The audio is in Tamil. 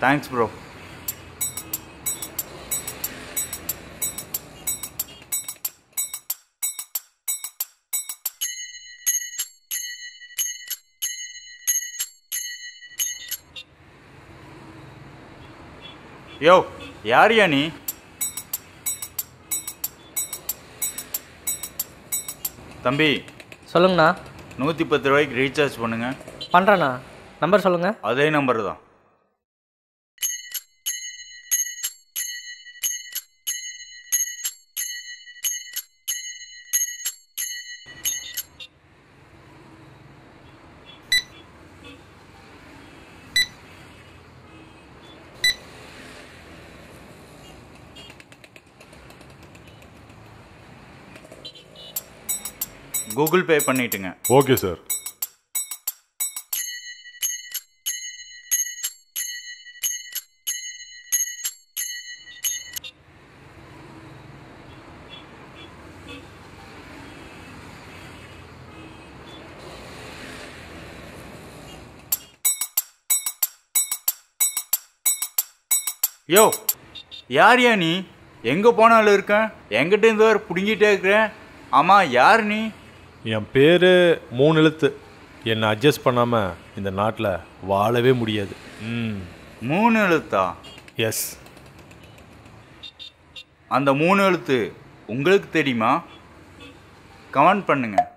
தேங்க்ஸ் ப்ரோ யோ யாரியா நீ தம்பி சொல்லுங்கண்ணா நூற்றி பத்து ரூபாய்க்கு ரீசார்ஜ் பண்ணுங்க பண்ணுறேண்ணா நம்பர் சொல்லுங்கள் அதே நம்பர் தான் கூகுள் பே பண்ணிட்டுங்க ஓகே சார் யோ யார்யா நீ எங்கே போனாலும் இருக்கேன் என்கிட்ட இருந்து வேறு பிடுங்கிட்டே இருக்கிறேன் ஆமாம் யார் நீ என் பேர் மூணு எழுத்து என்னை அட்ஜஸ்ட் பண்ணாமல் இந்த நாட்டில் வாழவே முடியாது ம் மூணு எழுத்தா எஸ் அந்த மூணு எழுத்து உங்களுக்கு தெரியுமா கமெண்ட் பண்ணுங்க